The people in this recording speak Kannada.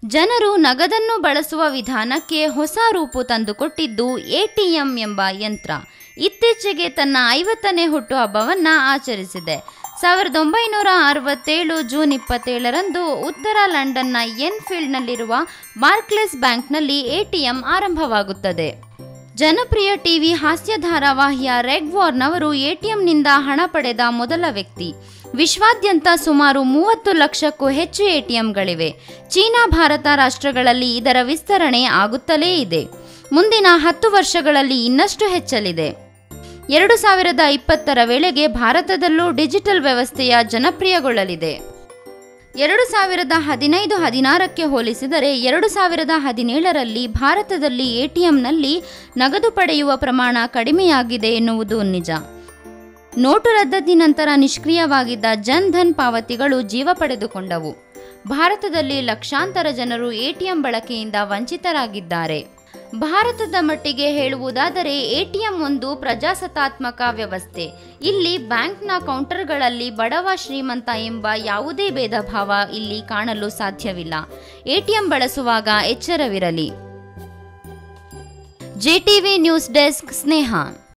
ಜನರು ನಗದನ್ನು ಬಳಸುವ ವಿಧಾನಕ್ಕೆ ಹೊಸ ರೂಪು ತಂದುಕೊಟ್ಟಿದ್ದು ಎಟಿಎಂ ಎಂಬ ಯಂತ್ರ ಇತ್ತೀಚೆಗೆ ತನ್ನ ಐವತ್ತನೇ ಹುಟ್ಟುಹಬ್ಬವನ್ನು ಆಚರಿಸಿದೆ ಸಾವಿರದ ಒಂಬೈನೂರ ಅರವತ್ತೇಳು ಜೂನ್ ಇಪ್ಪತ್ತೇಳರಂದು ಉತ್ತರ ಲಂಡನ್ನ ಎನ್ಫೀಲ್ಡ್ನಲ್ಲಿರುವ ಬಾರ್ಕ್ಲೇಸ್ ಬ್ಯಾಂಕ್ನಲ್ಲಿ ಎಟಿಎಂ ಆರಂಭವಾಗುತ್ತದೆ ಜನಪ್ರಿಯ ಟಿವಿ ಹಾಸ್ಯ ಧಾರಾವಾಹಿಯ ರೆಗ್ ವಾರ್ನವರು ಎಟಿಎಂನಿಂದ ಹಣ ಪಡೆದ ಮೊದಲ ವ್ಯಕ್ತಿ ವಿಶ್ವಾದ್ಯಂತ ಸುಮಾರು ಮೂವತ್ತು ಲಕ್ಷಕ್ಕೂ ಹೆಚ್ಚು ಎಟಿಎಂಗಳಿವೆ ಚೀನಾ ಭಾರತ ರಾಷ್ಟ್ರಗಳಲ್ಲಿ ಇದರ ವಿಸ್ತರಣೆ ಆಗುತ್ತಲೇ ಇದೆ ಮುಂದಿನ ಹತ್ತು ವರ್ಷಗಳಲ್ಲಿ ಇನ್ನಷ್ಟು ಹೆಚ್ಚಲಿದೆ ಎರಡು ಸಾವಿರದ ಇಪ್ಪತ್ತರ ವೇಳೆಗೆ ಭಾರತದಲ್ಲೂ ಡಿಜಿಟಲ್ ವ್ಯವಸ್ಥೆಯ ಜನಪ್ರಿಯಗೊಳ್ಳಲಿದೆ ಎರಡು ಸಾವಿರದ ಹದಿನೈದು ಹದಿನಾರಕ್ಕೆ ಹೋಲಿಸಿದರೆ ಎರಡು ಸಾವಿರದ ಹದಿನೇಳರಲ್ಲಿ ಭಾರತದಲ್ಲಿ ಎಟಿಎಂನಲ್ಲಿ ನಗದು ಪಡೆಯುವ ಪ್ರಮಾಣ ಕಡಿಮೆಯಾಗಿದೆ ಎನ್ನುವುದು ನಿಜ ನೋಟು ರದ್ದತಿ ನಂತರ ನಿಷ್ಕ್ರಿಯವಾಗಿದ್ದ ಜನ್ ಧನ್ ಪಾವತಿಗಳು ಜೀವ ಪಡೆದುಕೊಂಡವು ಭಾರತದಲ್ಲಿ ಲಕ್ಷಾಂತರ ಜನರು ಎಟಿಎಂ ಬಳಕೆಯಿಂದ ವಂಚಿತರಾಗಿದ್ದಾರೆ ಭಾರತದ ಮಟ್ಟಿಗೆ ಹೇಳುವುದಾದರೆ ಎಟಿಎಂ ಒಂದು ಪ್ರಜಾಸತ್ತಾತ್ಮಕ ವ್ಯವಸ್ಥೆ ಇಲ್ಲಿ ಬ್ಯಾಂಕ್ನ ಕೌಂಟರ್ಗಳಲ್ಲಿ ಬಡವ ಶ್ರೀಮಂತ ಎಂಬ ಯಾವುದೇ ಭೇದ ಭಾವ ಇಲ್ಲಿ ಕಾಣಲು ಸಾಧ್ಯವಿಲ್ಲ ಎಟಿಎಂ ಬಳಸುವಾಗ ಎಚ್ಚರವಿರಲಿ ಜೆಟಿವಿ ನ್ಯೂಸ್ ಡೆಸ್ಕ್ ಸ್ನೇಹ